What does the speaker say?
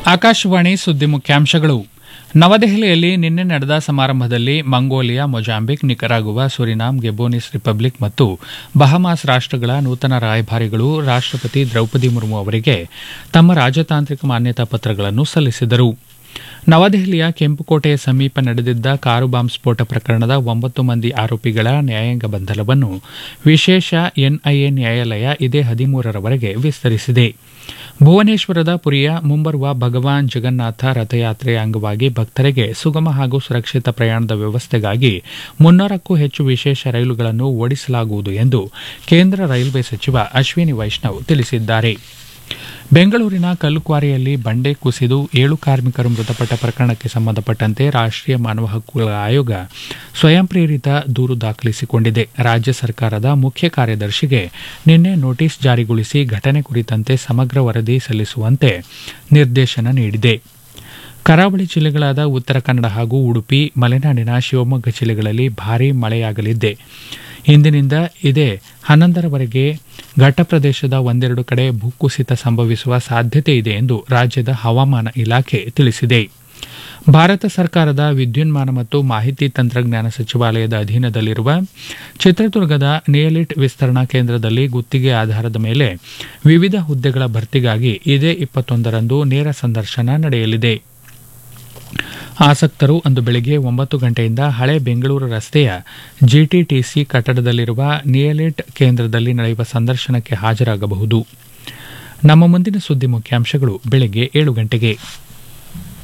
ಆಕಾಶವಾಣಿ ಸುದ್ದಿ ಮುಖ್ಯಾಂಶಗಳು ನವದೆಹಲಿಯಲ್ಲಿ ನಿನ್ನೆ ನಡೆದ ಸಮಾರಂಭದಲ್ಲಿ Mongolia Mozambique Nicaragua Suriname Gabonese Republic ಮತ್ತು ಬಹಮಾಸ್ ರಾಷ್ಟಗಳ ನೂತನ ರಾಯಭಾರಿಗಳು ರಾಷ್ಟಪತಿ ದ್ರೌಪದಿ ಮುರ್ಮು ಅವರಿಗೆ ತಮ್ಮ ರಾಜತಾಂತ್ರಿಕ ಮಾನ್ಯತಾ ಪತ್ರಗಳನ್ನು ಸಲ್ಲಿಸಿದರು ನವದೆಹಲಿಯ ಕೆಂಪುಕೋಟೆಯ ಸಮೀಪ ನಡೆದಿದ್ದ ಕಾರು ಬಾಂಬ್ ಸ್ಫೋಟ ಪ್ರಕರಣದ ಒಂಬತ್ತು ಮಂದಿ ಆರೋಪಿಗಳ ನ್ಯಾಯಾಂಗ ಬಂಧನವನ್ನು ವಿಶೇಷ ಎನ್ಐಎ ನ್ಯಾಯಾಲಯ ಇದೇ ಹದಿಮೂರರವರೆಗೆ ವಿಸ್ತರಿಸಿದೆ ಭುವನೇಶ್ವರದ ಪುರಿಯ ಮುಂಬರುವ ಭಗವಾನ್ ಜಗನ್ನಾಥ ರಥಯಾತ್ರೆಯ ಅಂಗವಾಗಿ ಭಕ್ತರಿಗೆ ಸುಗಮ ಹಾಗೂ ಸುರಕ್ಷಿತ ಪ್ರಯಾಣದ ವ್ಯವಸ್ಥೆಗಾಗಿ ಮುನ್ನೂರಕ್ಕೂ ಹೆಚ್ಚು ವಿಶೇಷ ರೈಲುಗಳನ್ನು ಓಡಿಸಲಾಗುವುದು ಎಂದು ಕೇಂದ್ರ ರೈಲ್ವೆ ಸಚಿವ ಅಶ್ವಿನಿ ವೈಷ್ಣವ್ ತಿಳಿಸಿದ್ದಾರೆ ಬೆಂಗಳೂರಿನ ಕಲ್ಲುಕ್ವಾರಿಯಲ್ಲಿ ಬಂಡೆ ಕುಸಿದು ಏಳು ಕಾರ್ಮಿಕರು ಮೃತಪಟ್ಟ ಪ್ರಕರಣಕ್ಕೆ ಸಂಬಂಧಪಟ್ಟಂತೆ ರಾಷ್ಟೀಯ ಮಾನವ ಹಕ್ಕುಗಳ ಆಯೋಗ ಸ್ವಯಂ ಪ್ರೇರಿತ ದೂರು ದಾಖಲಿಸಿಕೊಂಡಿದೆ ರಾಜ್ಯ ಸರ್ಕಾರದ ಮುಖ್ಯ ಕಾರ್ಯದರ್ಶಿಗೆ ನಿನ್ನೆ ನೋಟಿಸ್ ಜಾರಿಗೊಳಿಸಿ ಘಟನೆ ಕುರಿತಂತೆ ಸಮಗ್ರ ವರದಿ ಸಲ್ಲಿಸುವಂತೆ ನಿರ್ದೇಶನ ನೀಡಿದೆ ಕರಾವಳಿ ಜಿಲ್ಲೆಗಳಾದ ಉತ್ತರ ಕನ್ನಡ ಹಾಗೂ ಉಡುಪಿ ಮಲೆನಾಡಿನ ಶಿವಮೊಗ್ಗ ಜಿಲ್ಲೆಗಳಲ್ಲಿ ಭಾರೀ ಮಳೆಯಾಗಲಿದೆ ಇಂದಿನಿಂದ ಇದೇ ಹನ್ನೊಂದರವರೆಗೆ ಘಟ್ಟ ಪ್ರದೇಶದ ಒಂದೆರಡು ಕಡೆ ಭೂಕುಸಿತ ಸಂಭವಿಸುವ ಸಾಧ್ಯತೆ ಇದೆ ಎಂದು ರಾಜ್ಯದ ಹವಾಮಾನ ಇಲಾಖೆ ತಿಳಿಸಿದೆ ಭಾರತ ಸರ್ಕಾರದ ವಿದ್ಯುನ್ಮಾನ ಮತ್ತು ಮಾಹಿತಿ ತಂತ್ರಜ್ಞಾನ ಸಚಿವಾಲಯದ ಅಧೀನದಲ್ಲಿರುವ ಚಿತ್ರದುರ್ಗದ ನಿಯಲಿಟ್ ವಿಸ್ತರಣಾ ಕೇಂದ್ರದಲ್ಲಿ ಗುತ್ತಿಗೆ ಆಧಾರದ ಮೇಲೆ ವಿವಿಧ ಹುದ್ದೆಗಳ ಭರ್ತಿಗಾಗಿ ಇದೇ ಇಪ್ಪತ್ತೊಂದರಂದು ನೇರ ಸಂದರ್ಶನ ನಡೆಯಲಿದೆ ಆಸಕ್ತರು ಅಂದು ಬೆಳಗ್ಗೆ ಒಂಬತ್ತು ಗಂಟೆಯಿಂದ ಹಳೆ ಬೆಂಗಳೂರು ರಸ್ತೆಯ ಜಿಟಿಟಿಸಿ ಕಟ್ಟಡದಲ್ಲಿರುವ ನಿಯಲಿಟ್ ಕೇಂದ್ರದಲ್ಲಿ ನಡೆಯುವ ಸಂದರ್ಶನಕ್ಕೆ ಹಾಜರಾಗಬಹುದು ನಮ್ಮ ಮುಂದಿನ ಸುದ್ದಿ ಮುಖ್ಯಾಂಶಗಳು ಬೆಳಗ್ಗೆ ಏಳು ಗಂಟೆಗೆ